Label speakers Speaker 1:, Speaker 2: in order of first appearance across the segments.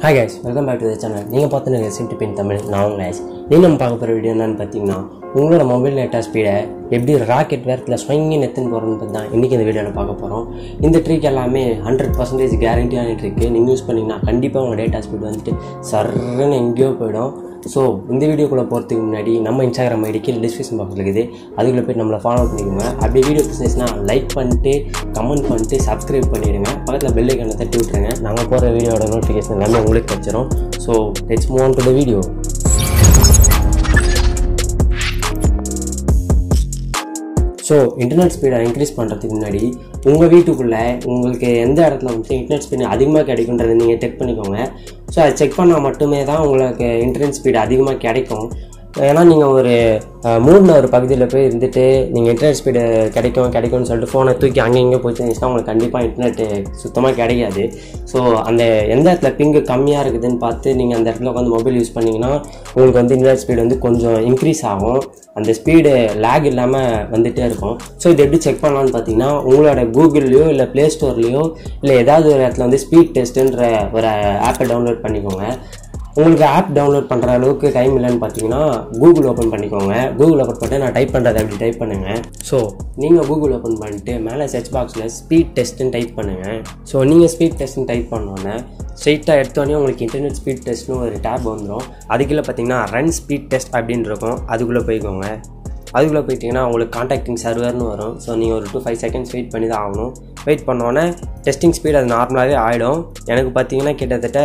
Speaker 1: hi guys welcome back to the channel நீங்கள் பார்த்துன்னு சிம்டி பின் தமிழ் நான் உங்கள் guys நீங்கள் நம்ம பார்க்க போகிற வீடியோ என்னன்னு பார்த்தீங்கன்னா உங்களோட மொபைல் டேட்டா ஸ்பீடை எப்படி ராக்கெட் வேரத்தில் ஸ்வங்கி நெத்துன்னு போகிறோன்னு பற்றி தான் இன்றைக்கி இந்த வீடியோவில் பார்க்க போகிறோம் இந்த ட்ரிக் எல்லாமே ஹண்ட்ரட் பர்சன்டேஜ் கேரண்டியான ட்ரிக்கு நீங்கள் யூஸ் பண்ணிங்கன்னா கண்டிப்பாக உங்கள் டேட்டா ஸ்பீட் வந்துட்டு சர்ன்னு எங்கேயோ போயிடும் ஸோ இந்த வீடியோக்குள்ளே போகிறதுக்கு முன்னாடி நம்ம இன்ஸ்டாகிராம் ஐடி கீழே டிஸ்கிரிப்ஷன் பாக்ஸ் இருக்குது அதுக்குள்ளே போய் நம்மளை ஃபாலோ பண்ணிக்கோங்க அப்படியே வீடியோ பிடிச்சிருந்துச்சுன்னா லைக் பண்ணிட்டு கமெண்ட் பண்ணிட்டு சப்ஸ்கிரைப் பண்ணிடுங்க பக்கத்தில் பெல் ஐக்கனை தட்டி விட்ருங்க நாங்கள் போகிற வீடியோட நோட்டிஃபிகேஷன் எல்லாமே உங்களுக்கு கிடச்சிரும் so let's move on to the video so internet ஸ்பீடை இன்க்ரீஸ் பண்ணுறதுக்கு முன்னாடி உங்கள் வீட்டுக்குள்ளே உங்களுக்கு எந்த இடத்துல வந்து இன்டர்நெட் ஸ்பீடு அதிகமாக கிடைக்குன்றதை நீங்கள் செக் பண்ணிக்கோங்க ஸோ அதை செக் பண்ணால் மட்டுமே தான் உங்களுக்கு இன்டர்நெட் ஸ்பீடு அதிகமாக கிடைக்கும் ஏன்னா நீங்கள் ஒரு அஹ், மூடின ஒரு பகுதியில் போய் இருந்துட்டு நீங்கள் இன்டர்நெட் ஸ்பீடு கிடைக்கும் கிடைக்கும்னு சொல்லிட்டு ஃபோனை தூக்கி அங்கே இங்கே போச்சுன்னா உங்களுக்கு கண்டிப்பாக இன்டர்நெட்டு சுத்தமாக கிடைக்காது ஸோ அந்த எந்த இடத்துல பிங்கு கம்மியாக இருக்குதுன்னு பார்த்து நீங்கள் அந்த இடத்துல உட்காந்து மொபைல் யூஸ் பண்ணிங்கன்னா உங்களுக்கு வந்து இன்டர்நெட் ஸ்பீடு வந்து கொஞ்சம் இன்க்ரீஸ் ஆகும் அந்த ஸ்பீடு லேக் இல்லாமல் வந்துகிட்டே இருக்கும் ஸோ இது எப்படி செக் பண்ணலாம்னு பார்த்தீங்கன்னா உங்களோட கூகுள்லேயோ இல்லை ப்ளே ஸ்டோர்லேயோ இல்லை ஏதாவது ஒரு இடத்துல வந்து ஸ்பீட் டெஸ்ட்டுன்ற ஒரு ஆப்பை டவுன்லோட் பண்ணிக்கோங்க உங்களுக்கு ஆப் டவுன்லோட் பண்ணுற அளவுக்கு டைம் இல்லைன்னு பார்த்தீங்கன்னா கூகுள் ஓப்பன் பண்ணிக்கோங்க கூகுள் ஓப்பன் பண்ணிட்டு நான் டைப் பண்ணுறதை அப்படி டைப் பண்ணுங்கள் ஸோ நீங்கள் கூகுள் ஓப்பன் பண்ணிட்டு மேலே சர்ச் பாக்ஸில் ஸ்பீட் டெஸ்ட்டுன்னு டைப் பண்ணுங்கள் ஸோ நீங்கள் ஸ்பீட் டெஸ்ட்னு டைப் பண்ணோன்னே ஸ்ட்ரெயிட்டாக எடுத்தோடனே உங்களுக்கு இன்டர்நெட் ஸ்பீட் டெஸ்ட்னு ஒரு டேப் வந்துடும் அதுக்குள்ளே பார்த்தீங்கன்னா ரன் ஸ்பீட் டெஸ்ட் அப்படின்னு இருக்கும் அதுக்குள்ளே போய்க்கோங்க அதுக்குள்ளே போயிட்டீங்கன்னா உங்களுக்கு காண்டாக்டிங் சர்வர்னு வரும் ஸோ நீங்கள் ஒரு டூ ஃபைவ் செகண்ட்ஸ் வெயிட் பண்ணி தான் ஆகணும் வெயிட் பண்ணோன்னே டெஸ்டிங் ஸ்பீட் அது நார்மலாகவே ஆகிடும் எனக்கு பார்த்தீங்கன்னா கிட்டத்தட்ட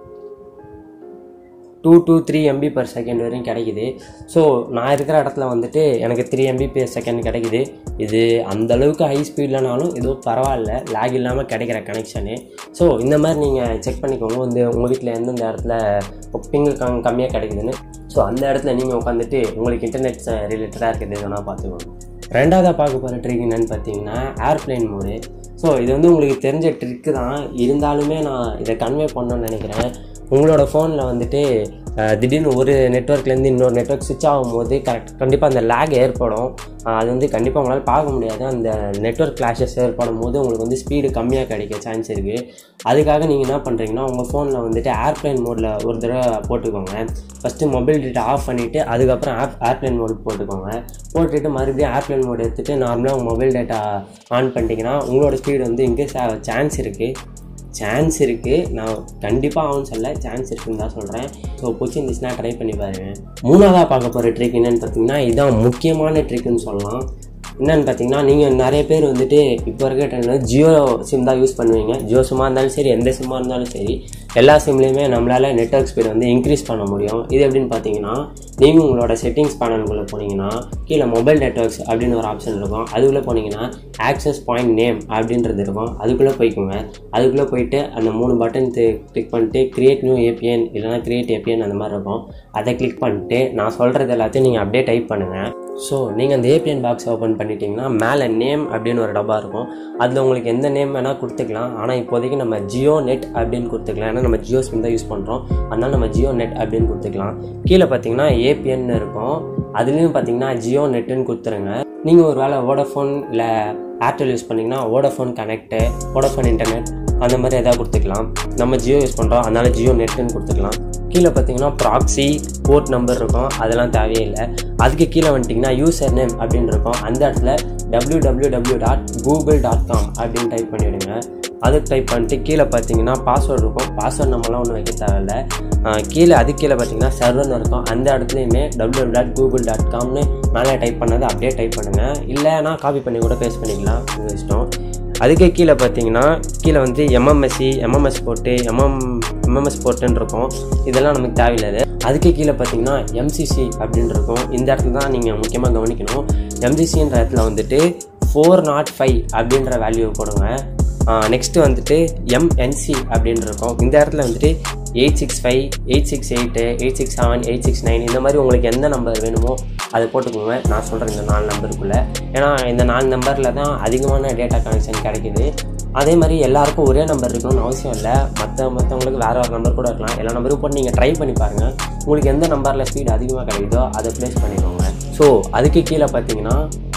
Speaker 1: two two three MB per second வரையும் கிடைக்குது ஸோ நான் இருக்கிற இடத்துல வந்துட்டு எனக்கு த்ரீ எம்பி per செகண்ட் கிடைக்குது இது அந்த அளவுக்கு ஹை ஸ்பீட்லனாலும் ஏதோ பரவாயில்ல லேக் இல்லாமல் கிடைக்கிற கனெக்ஷனு ஸோ இந்த மாதிரி நீங்கள் செக் பண்ணிக்கோங்க வந்து உங்கள் வீட்டில் எந்தெந்த இடத்துல பிங்கு கம் கம்மியாக கிடைக்குதுன்னு ஸோ அந்த இடத்துல நீங்கள் உட்காந்துட்டு உங்களுக்கு இன்டர்நெட் ரிலேட்டடாக இருக்குது எதுனா பார்த்துக்கோங்க ரெண்டாவதாக பார்க்க போகிற ட்ரிக் என்னன்னு பார்த்தீங்கன்னா ஏர்ப்ளைன் மோடு ஸோ இது வந்து உங்களுக்கு தெரிஞ்ச ட்ரிக்கு தான் இருந்தாலுமே நான் இதை கன்வே பண்ணணும்னு நினைக்கிறேன் உங்களோட ஃபோனில் வந்துட்டு அஹ், திடீர்னு ஒரு நெட்ஒர்க்லேருந்து இன்னொரு நெட்ஒர்க் ஸ்விட்ச் ஆகும்போது கரெக்ட் கண்டிப்பாக அந்த லேக் ஏற்படும் அஹ், அது வந்து கண்டிப்பாக உங்களால் பார்க்க முடியாது அந்த நெட்ஒர்க் கிளாஷஸ் ஏற்படும் போது உங்களுக்கு வந்து ஸ்பீடு கம்மியாக கிடைக்க சான்ஸ் இருக்குது அதுக்காக நீங்கள் என்ன பண்ணுறீங்கன்னா உங்கள் ஃபோனில் வந்துட்டு ஏர்ப்ளைன் மோடில் ஒரு தடவை போட்டுக்கோங்க ஃபஸ்ட்டு மொபைல் டேட்டா ஆஃப் பண்ணிவிட்டு அதுக்கப்புறம் ஆப் ஏர்ப்ளைன் மோடு போட்டுக்கோங்க போட்டுட்டு மறுபடியும் ஏர்ப்ளைன் மோடு எடுத்துகிட்டு நார்மலாக உங்கள் மொபைல் டேட்டா ஆன் பண்ணிட்டீங்கன்னா உங்களோட ஸ்பீடு வந்து இன்க்ரீஸ் ஆக சான்ஸ் இருக்குது சான்ஸ் இருக்குது நான் கண்டிப்பாக ஆகும்னு சொல்ல சான்ஸ் இருக்குன்னு தான் சொல்கிறேன் ஸோ பிடிச்சிருந்துச்சுன்னா ட்ரை பண்ணி பாருங்க மூணாவதாக பார்க்க போகிற ட்ரிக் என்னன்னு பார்த்தீங்கன்னா இதான் முக்கியமான ட்ரிக்குன்னு சொல்லலாம் என்னன்னு பார்த்தீங்கன்னா நீங்கள் நிறைய பேர் வந்துட்டு இப்போ இருக்க டைமில் ஜியோ சிம் தான் யூஸ் பண்ணுவீங்க ஜியோ சிம்மாக இருந்தாலும் சரி எந்த சிம்மாக இருந்தாலும் சரி எல்லா சிம்லேயுமே நம்மளால் நெட்ஒர்க் ஸ்பீட் வந்து இன்க்ரீஸ் பண்ண முடியும் இது எப்படின்னு பார்த்தீங்கன்னா நீங்கள் உங்களோட செட்டிங்ஸ் பேனலுக்குள்ளே போனீங்கன்னா கீழே மொபைல் நெட்ஒர்க்ஸ் அப்படின்னு ஒரு ஆப்ஷன் இருக்கும் அதுக்குள்ளே போனீங்கன்னா ஆக்சஸ் பாயிண்ட் நேம் அப்படின்றது இருக்கும் அதுக்குள்ளே போய்க்கோங்க அதுக்குள்ளே போயிட்டு அந்த மூணு பட்டன் கிளிக் பண்ணிட்டு கிரியேட் நியூ ஏபிஎன் இல்லைனா கிரியேட் ஏபிஎன் அந்த மாதிரி இருக்கும் அதை கிளிக் பண்ணிட்டு நான் சொல்கிறது எல்லாத்தையும் நீங்கள் அப்படியே டைப் பண்ணுங்கள் ஸோ நீங்கள் அந்த ஏபிஎன் பாக்ஸ் ஓப்பன் பண்ணிட்டீங்கன்னா மேலே நேம் அப்படின்னு ஒரு டப்பா இருக்கும் அதில் உங்களுக்கு எந்த நேம் வேணால் கொடுத்துக்கலாம் ஆனால் இப்போதைக்கு நம்ம ஜியோ நெட் அப்படின்னு கொடுத்துக்கலாம் ஏன்னா நம்ம ஜியோ சிம் தான் யூஸ் பண்ணுறோம் அதனால் நம்ம ஜியோ நெட் அப்படின்னு கொடுத்துக்கலாம் கீழே பார்த்தீங்கன்னா ஏபிஎன் இருக்கும் அதுலேயும் பார்த்தீங்கன்னா ஜியோ நெட்டுன்னு கொடுத்துருங்க நீங்கள் ஒரு வேளை வோடஃபோன் இல்லை ஏர்டெல் யூஸ் பண்ணிங்கன்னா வோடஃபோன் கனெக்ட்டு வோடஃபோன் இன்டர்நெட் அந்த மாதிரி எதாவது கொடுத்துக்கலாம் நம்ம ஜியோ யூஸ் பண்ணுறோம் அதனால் ஜியோ நெட்டுன்னு கொடுத்துக்கலாம் கீழே பார்த்தீங்கன்னா ப்ராக்ஸி போர்ட் நம்பர் இருக்கும் அதெல்லாம் தேவையே இல்லை அதுக்கு கீழே வந்துட்டிங்கன்னா யூசர் நேம் அப்படின்னு இருக்கும் அந்த இடத்துல W W W dot Google dot com அப்படின்னு டைப் பண்ணிவிடுங்க அது டைப் பண்ணிட்டு கீழே பார்த்தீங்கன்னா பாஸ்வேர்டு இருக்கும் பாஸ்வேர்டு நம்மளாம் ஒன்றும் வைக்க தேவையில்ல ஆஹ் கீழே அது கீழே பார்த்தீங்கன்னா சர்வர்னு இருக்கும் அந்த இடத்துலையுமே டபிள்யூ டாட் கூகுள் டாட் காம்னு மேலே டைப் பண்ணது அப்படியே டைப் பண்ணுங்கள் இல்லைனா காப்பி பண்ணி கூட பேஸ்ட் பண்ணிக்கலாம் உங்கள் இஷ்டம் அதுக்கே கீழே பார்த்தீங்கன்னா கீழே வந்து எம்எம்எஸ்சி எம்எம்எஸ் போட்டு எம்எம் எம்எம்எஸ் போட்டுன்னு இருக்கும் இதெல்லாம் நமக்கு தேவையில்லாது அதுக்கு கீழே பார்த்தீங்கன்னா எம்சிசி அப்படின்னு இருக்கும் இந்த இடத்துல தான் நீங்கள் முக்கியமாக கவனிக்கணும் எம்சிசின்ற இடத்துல வந்துட்டு ஃபோர் நாட் ஃபைவ் அப்படின்ற வேல்யூ போடுங்க நெக்ஸ்ட்டு வந்துட்டு எம்என்சி அப்படின்னு இருக்கும் இந்த இடத்துல வந்துட்டு eight six five eight six eight eight six seven eight six nine இந்த மாதிரி உங்களுக்கு எந்த நம்பர் வேணுமோ அதை போட்டுக்கோங்க நான் சொல்கிறேன் இந்த நாலு நம்பருக்குள்ளே ஏன்னா இந்த நாலு நம்பரில் தான் அதிகமான டேட்டா கனெக்ஷன் கிடைக்குது அதே மாதிரி எல்லாருக்கும் ஒரே நம்பர் இருக்கணும்னு அவசியம் இல்லை மற்ற மற்றவங்களுக்கு வேறு ஒரு நம்பர் கூட இருக்கலாம் எல்லா நம்பரும் போட்டு நீங்கள் ட்ரை பண்ணி பாருங்கள் உங்களுக்கு எந்த நம்பரில் ஸ்பீட் அதிகமாக கிடைக்குதோ அதை ப்ளேஸ் பண்ணிக்கோங்க ஸோ அதுக்கு கீழே பார்த்தீங்கன்னா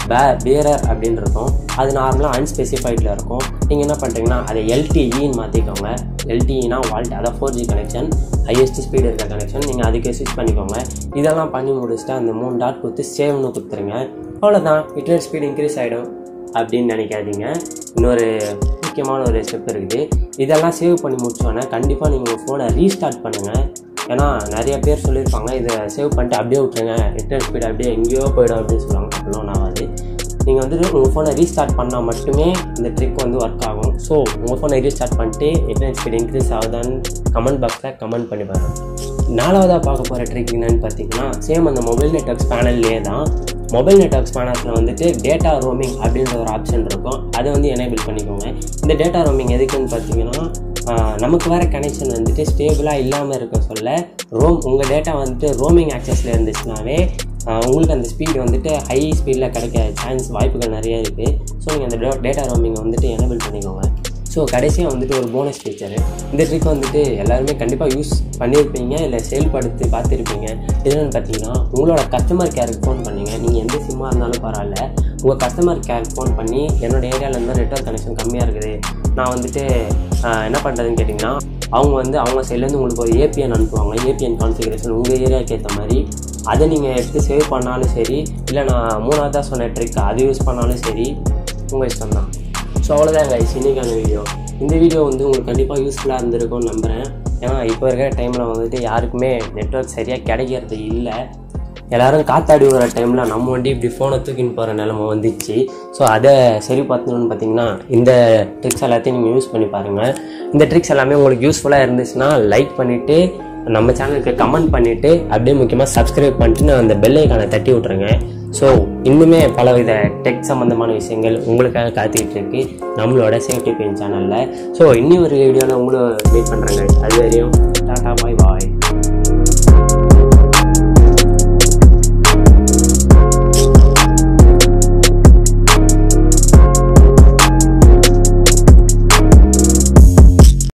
Speaker 1: பே பேரர் அப்படின்னு இருக்கும் அது நார்மலாக அன்ஸ்பெசிஃபைடில் இருக்கும் நீங்கள் என்ன பண்ணுறீங்கன்னா அதை எல்டிஇன்னு மாற்றிக்கோங்க எல்டிஇனா வால்ட் அதான் four G connection highest speed இருக்க கனெக்ஷன் நீங்கள் அதுக்கு ஸ்விட்ச் பண்ணிக்கோங்க இதெல்லாம் பண்ணி முடிச்சுட்டு அந்த மூணு டாட் கொடுத்து சேவ்னு கொடுத்துருங்க அவ்வளோதான் இன்டர்நெட் ஸ்பீடு இன்க்ரீஸ் ஆகிடும் அப்படின்னு நினைக்காதீங்க இன்னொரு முக்கியமான ஒரு ஸ்டெப் இருக்குது இதெல்லாம் சேவ் பண்ணி முடிச்சோன்னே கண்டிப்பாக நீங்கள் உங்கள் ஃபோனை ரீஸ்டார்ட் பண்ணுங்கள் ஏன்னா நிறைய பேர் சொல்லியிருப்பாங்க இதை சேவ் பண்ணிட்டு அப்படியே விட்ருங்க இன்டர்நெட் ஸ்பீடு அப்படியே எங்கேயோ போயிடும் அப்படின்னு சொல்லுவாங்க அப்படிலாம் ஆகாது நீங்கள் வந்துட்டு உங்கள் ஃபோனை ரீஸ்டார்ட் பண்ணால் மட்டுமே இந்த ட்ரிக் வந்து ஒர்க் ஆகும் ஸோ உங்கள் ஃபோனை ரீஸ்டார்ட் பண்ணிட்டு இன்டர்நெட் ஸ்பீட் இன்க்ரீஸ் ஆகுதான்னு கமெண்ட் பாக்ஸில் கமெண்ட் பண்ணி பாருங்கள் நாலாவதாக பார்க்க போகிற ட்ரிக் என்னன்னு பார்த்தீங்கன்னா சேம் அந்த மொபைல் நெட்ஒர்க்ஸ் பேனல்லே தான் மொபைல் நெட்ஒர்க்ஸ் பேனல்ஸில் வந்துட்டு டேட்டா ரோமிங் அப்படின்ற ஒரு ஆப்ஷன் இருக்கும் அதை வந்து எனேபிள் பண்ணிக்கோங்க இந்த டேட்டா ரோமிங் எதுக்குன்னு பார்த்தீங்கன்னா ஆஹ், நமக்கு வர கனெக்ஷன் வந்துட்டு ஸ்டேபிளாக இல்லாமல் இருக்க சொல்ல ரோம் உங்கள் டேட்டா வந்துட்டு ரோமிங் ஆக்சஸில் இருந்துச்சுனாவே ஆஹ், உங்களுக்கு அந்த ஸ்பீட் வந்துட்டு ஹை ஸ்பீடில் கிடைக்க சான்ஸ் வாய்ப்புகள் நிறைய இருக்குது ஸோ நீங்கள் அந்த டேட்டா ரோமிங்கை வந்துட்டு எனேபிள் பண்ணிக்கோங்க ஸோ கடைசியாக வந்துட்டு ஒரு போனஸ் ஃபீச்சரு இந்த ட்ரிக் வந்துட்டு எல்லாருமே கண்டிப்பாக யூஸ் பண்ணியிருப்பீங்க இல்லை செயல்படுத்தி பார்த்துருப்பீங்க என்னென்னு பார்த்தீங்கன்னா உங்களோட கஸ்டமர் கேருக்கு ஃபோன் பண்ணுங்க நீங்கள் எந்த சிம்மாக இருந்தாலும் பரவாயில்ல உங்கள் கஸ்டமர் கேருக்கு ஃபோன் பண்ணி என்னோட ஏரியாவில் இருந்தால் நெட்ஒர்க் கனெக்ஷன் கம்மியாக இருக்குது நான் வந்துட்டு ஆஹ், என்ன பண்ணுறதுன்னு கேட்டிங்கன்னா அவங்க வந்து அவங்க சைட்லேருந்து உங்களுக்கு ஒரு ஏபிஎன் அனுப்புவாங்க ஏபிஎன் கான்ஃபிகரேஷன் உங்கள் ஏரியாவுக்கு ஏற்ற மாதிரி அதை நீங்கள் எடுத்து சேவ் பண்ணாலும் சரி இல்லை நான் மூணாவதாக சொன்ன ட்ரிக் அது யூஸ் பண்ணாலும் சரி உங்கள் இஷ்டம் தான் ஸோ அவ்வளோதான் கைஸ் இன்னைக்கான வீடியோ இந்த வீடியோ வந்து உங்களுக்கு கண்டிப்பாக யூஸ்ஃபுல்லாக இருந்திருக்கும்னு நம்புகிறேன் ஏன்னா இப்போ இருக்கிற டைமில் வந்துட்டு யாருக்குமே நெட்ஒர்க் சரியாக கிடைக்கிறது இல்லை எல்லாரும் காத்தாடி வர டைமில் நம்ம வண்டி இப்படி ஃபோனை தூக்கின்னு போகிற நிலமை வந்துச்சு ஸோ அதை சரி பார்த்தணும்னு பார்த்தீங்கன்னா இந்த ட்ரிக்ஸ் எல்லாத்தையும் நீங்கள் யூஸ் பண்ணி பாருங்கள் இந்த ட்ரிக்ஸ் எல்லாமே உங்களுக்கு யூஸ்ஃபுல்லாக இருந்துச்சுன்னா லைக் பண்ணிவிட்டு நம்ம சேனலுக்கு கமெண்ட் பண்ணிவிட்டு அப்படியே முக்கியமாக சப்ஸ்கிரைப் பண்ணிட்டு நான் அந்த பெல் ஐக்கானை தட்டி விட்ருங்க ஸோ இன்னுமே பலவித டெக் சம்மந்தமான விஷயங்கள் உங்களுக்காக காத்துக்கிட்டு இருக்கு நம்மளோட சேஃப்டி பெயின் சேனலில் ஸோ இன்னும் ஒரு வீடியோவில் உங்களை மீட் பண்ணுறேங்க அது வரையும்